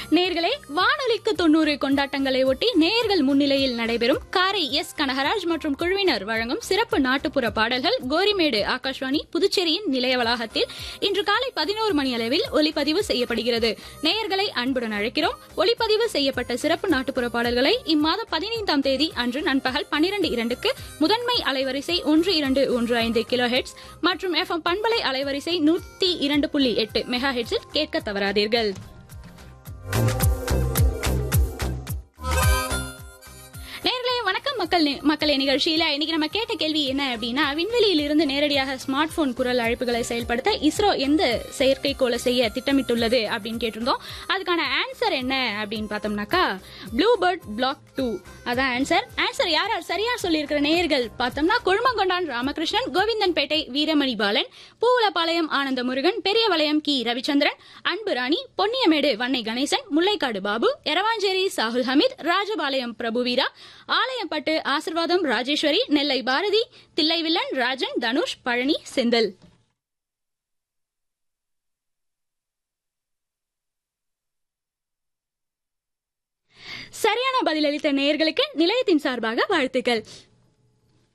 நேர்களே வானொலிக்கு தொண்ணூறு கொண்டாட்டங்களை ஒட்டி நேர்கள் முன்னிலையில் நடைபெறும் காரை எஸ் கனகராஜ் மற்றும் குழுவினர் வழங்கும் சிறப்பு நாட்டுப்புற பாடல்கள் கோரிமேடு ஆகாஷ்வாணி புதுச்சேரியின் நிலைய வளாகத்தில் இன்று காலை பதினோரு மணி அளவில் ஒலிப்பதிவு செய்யப்படுகிறது நேயர்களை அன்புடன் அழைக்கிறோம் ஒலிப்பதிவு செய்யப்பட்ட சிறப்பு நாட்டுப்புற பாடல்களை இம்மாதம் பதினைந்தாம் தேதி அன்று நண்பகல் பன்னிரண்டு இரண்டுக்கு முதன்மை அலைவரிசை ஒன்று இரண்டு ஒன்று ஐந்து கிலோ ஹெட்ஸ் மற்றும் எஃப்எம் பண்பலை அலைவரிசை நூத்தி இரண்டு புள்ளி எட்டு மெகா ஹெட்ஸில் கேட்க தவறாதீர்கள் நேர்களே வணக்கம் மக்கள் நி- மக்களே நிகழ்ச்சியில இன்னைக்கு நம்ம கேட்ட கேள்வி என்ன அப்படின்னா விண்வெளியில் இருந்து நேரடியாக ஸ்மார்ட் போன் குரல் அழைப்புகளை செயல்படுத்த இஸ்ரோ எந்த செயற்கைக்கோளை செய்ய திட்டமிட்டுள்ளது அப்படின்னு கேட்டிருந்தோம் அதுக்கான ஆன்சர் என்ன அப்படின்னு பார்த்தோம்னாக்கா ப்ளூ பேர்ட் பிளாக் டூ அதான் ஆன்சர் ஆன்சர் யார் யார் சரியா சொல்லியிருக்கிற நேயர்கள் பார்த்தோம்னா கொழுமங்கொண்டான் ராமகிருஷ்ணன் கோவிந்தன்பேட்டை வீரமணி பாலன் பூவுலப்பாளையம் ஆனந்த முருகன் பெரியவளையம் கி ரவிச்சந்திரன் அன்பு ராணி பொன்னியமேடு வன்னை கணேசன் முல்லைக்காடு பாபு எரவாஞ்சேரி சாகுல் ஹமீத் ராஜபாளையம் பிரபுவீரா ஆலயப்பட்டு ஆசிர்வாதம் ராஜேஸ்வரி நெல்லை பாரதி தில்லைவில்லன் ராஜன் தனுஷ் பழனி செந்தில் சரியான பதிலளித்த நேயர்களுக்கு நிலையத்தின் சார்பாக வாழ்த்துக்கள்